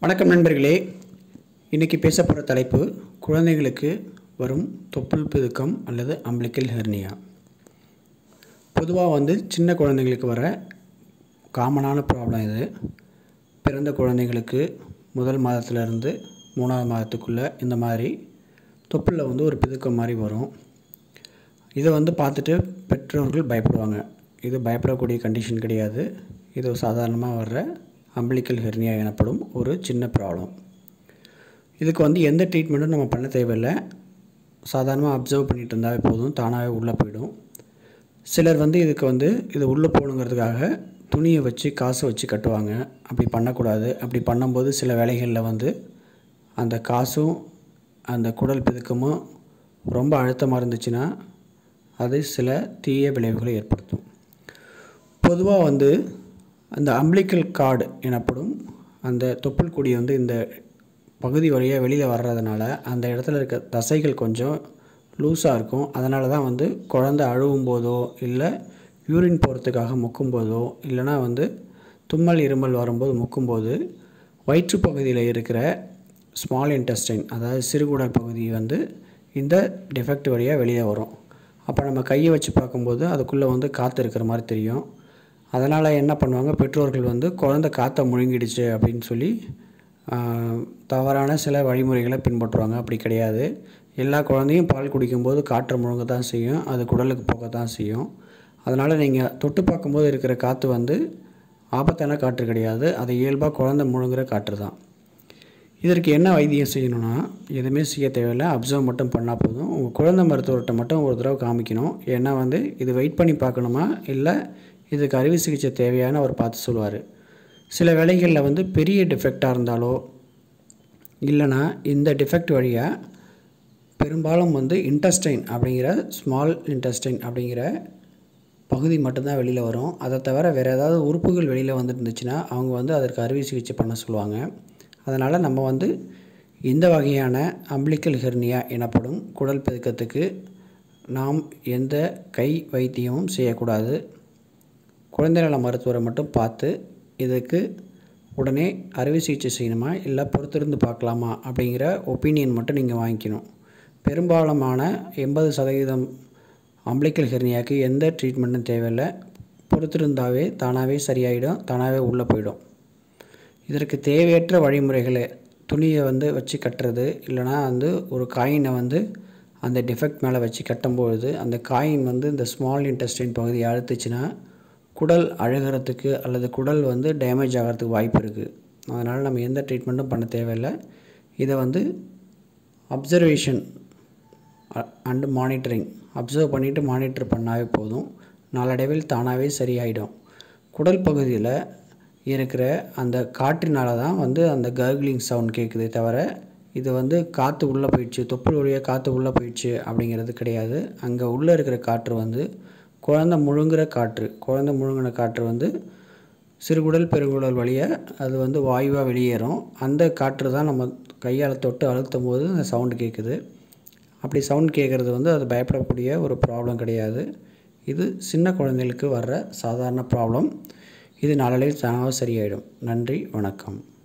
வணக்கம் நண்பர்களே இன்றைக்கி பேச போகிற தலைப்பு குழந்தைகளுக்கு வரும் தொப்புள் பிதுக்கம் அல்லது அம்பிளிக்கல் ஹெர்னியா பொதுவாக வந்து சின்ன குழந்தைங்களுக்கு வர காமனான ப்ராப்ளம் இது பிறந்த குழந்தைங்களுக்கு முதல் மாதத்துலேருந்து மூணாவது மாதத்துக்குள்ளே இந்த மாதிரி தொப்புளில் வந்து ஒரு பிதுக்கம் மாதிரி வரும் இதை வந்து பார்த்துட்டு பெற்றோர்கள் பயப்படுவாங்க இது பயப்படக்கூடிய கண்டிஷன் கிடையாது இது சாதாரணமாக வர்ற அம்பிளிக்கல் ஹெர்னியா எனப்படும் ஒரு சின்ன ப்ராப்ளம் இதுக்கு வந்து எந்த ட்ரீட்மெண்ட்டும் நம்ம பண்ண தேவையில்லை சாதாரணமாக அப்சர்வ் பண்ணிட்டு இருந்தாவே போதும் தானாகவே உள்ளே போயிடும் சிலர் வந்து இதுக்கு வந்து இது உள்ளே போகணுங்கிறதுக்காக துணியை வச்சு காசு வச்சு கட்டுவாங்க அப்படி பண்ணக்கூடாது அப்படி பண்ணும்போது சில வேலைகளில் வந்து அந்த காசும் அந்த குடல் பிதுக்கமும் ரொம்ப அழுத்தமாக இருந்துச்சுன்னா அது சில தீய விளைவுகளை ஏற்படுத்தும் பொதுவாக வந்து அந்த அம்பிளிக்கல் கார்டு எனப்படும் அந்த தொப்புள் கொடி வந்து இந்த பகுதி வழியாக வெளியில் வர்றதுனால அந்த இடத்துல இருக்க தசைகள் கொஞ்சம் லூஸாக இருக்கும் அதனால தான் வந்து குழந்த அழுவும் போதோ இல்லை யூரின் போகிறதுக்காக முக்கும்போதோ இல்லைனா வந்து தும்மல் இருமல் வரும்போது முக்கும்போது வயிற்று பகுதியில் இருக்கிற ஸ்மால் இன்டெஸ்டைன் அதாவது சிறுகுடல் பகுதி வந்து இந்த டிஃபெக்ட் வழியாக வெளியே வரும் அப்போ நம்ம கையை வச்சு பார்க்கும்போது அதுக்குள்ளே வந்து காற்று இருக்கிற மாதிரி தெரியும் அதனால் என்ன பண்ணுவாங்க பெற்றோர்கள் வந்து குழந்த காற்றை முழுங்கிடுச்சு அப்படின்னு சொல்லி ஆஹ், தவறான சில வழிமுறைகளை பின்பற்றுவாங்க அப்படி கிடையாது எல்லா குழந்தையும் பால் குடிக்கும்போது காற்றை முழுங்க தான் செய்யும் அது குடலுக்கு போக தான் செய்யும் அதனால் நீங்கள் தொட்டு பார்க்கும்போது இருக்கிற காற்று வந்து ஆபத்தான காற்று கிடையாது அது இயல்பாக குழந்தை முழுங்குற காற்று தான் இதற்கு என்ன வைத்தியம் செய்யணும்னா எதுவுமே செய்ய தேவையில்லை அப்சர்வ் மட்டும் பண்ணால் போதும் உங்கள் குழந்தை மருத்துவர்கிட்ட மட்டும் ஒரு தடவை காமிக்கணும் ஏன்னா வந்து இது வெயிட் பண்ணி பார்க்கணுமா இல்லை இதுக்கு அறுவை சிகிச்சை தேவையான அவர் பார்த்து சொல்லுவார் சில வேளைகளில் வந்து பெரிய டிஃபெக்டாக இருந்தாலோ இல்லைன்னா இந்த டிஃபெக்ட் வழியாக பெரும்பாலும் வந்து இன்டெஸ்டைன் அப்படிங்கிற ஸ்மால் இன்டெஸ்டைன் அப்படிங்கிற பகுதி மட்டும்தான் வெளியில் வரும் அதை தவிர வேறு ஏதாவது உறுப்புகள் வெளியில் வந்துட்டு இருந்துச்சுன்னா அவங்க வந்து அதற்கு அறுவை சிகிச்சை பண்ண சொல்லுவாங்க அதனால் நம்ம வந்து இந்த வகையான அம்பிளிக்கல் ஹெர்னியா எனப்படும் குடல் பெருக்கத்துக்கு நாம் எந்த கை வைத்தியமும் செய்யக்கூடாது குழந்தை நல மருத்துவரை மட்டும் பார்த்து இதுக்கு உடனே அறுவை சிகிச்சை செய்யணுமா இல்லை பொறுத்திருந்து பார்க்கலாமா அப்படிங்கிற ஒப்பீனியன் மட்டும் நீங்கள் வாங்கிக்கணும் பெரும்பாலுமான எண்பது சதவீதம் அம்பிளிக்கல் ஹெர்னியாவுக்கு எந்த ட்ரீட்மெண்ட்டும் தேவையில்லை பொறுத்திருந்தாவே தானாகவே சரியாயிடும் தானாகவே உள்ளே போயிடும் இதற்கு தேவையற்ற வழிமுறைகளை துணியை வந்து வச்சு கட்டுறது இல்லைனா வந்து ஒரு காயினை வந்து அந்த டிஃபெக்ட் மேலே வச்சு கட்டும்பொழுது அந்த காயின் வந்து இந்த ஸ்மால் இன்டெஸ்டைன் பகுதியை அழுத்துச்சுன்னா குடல் அழுகிறதுக்கு அல்லது குடல் வந்து டேமேஜ் ஆகிறதுக்கு வாய்ப்பு இருக்குது அதனால் நம்ம எந்த ட்ரீட்மெண்ட்டும் பண்ண தேவையில்லை இதை வந்து அப்சர்வேஷன் அண்டு மானிட்டரிங் அப்சர்வ் பண்ணிவிட்டு மானிட்டர் பண்ணாவே போதும் நாளடைவில் தானாகவே சரியாயிடும் குடல் பகுதியில் இருக்கிற அந்த காற்றினால தான் வந்து அந்த கர்க்லிங் சவுண்ட் கேட்குதே தவிர இது வந்து காற்று உள்ளே போயிடுச்சு தொப்புள் வழியாக காற்று உள்ளே போயிடுச்சு அப்படிங்கிறது கிடையாது அங்கே உள்ளே இருக்கிற காற்று வந்து குழந்தை முழுங்குற காற்று குழந்தை முழுங்கின காற்று வந்து சிறுகுடல் பெருங்குடல் வழியாக அது வந்து வாயுவாக வெளியேறும் அந்த காற்று தான் நம்ம கையால் தொட்டு அழுத்தும் போது அந்த சவுண்டு கேட்குது அப்படி சவுண்ட் கேட்குறது வந்து அது பயப்படக்கூடிய ஒரு ப்ராப்ளம் கிடையாது இது சின்ன குழந்தைகளுக்கு வர்ற சாதாரண ப்ராப்ளம் இது நாளடைவில் தானாக சரியாயிடும் நன்றி வணக்கம்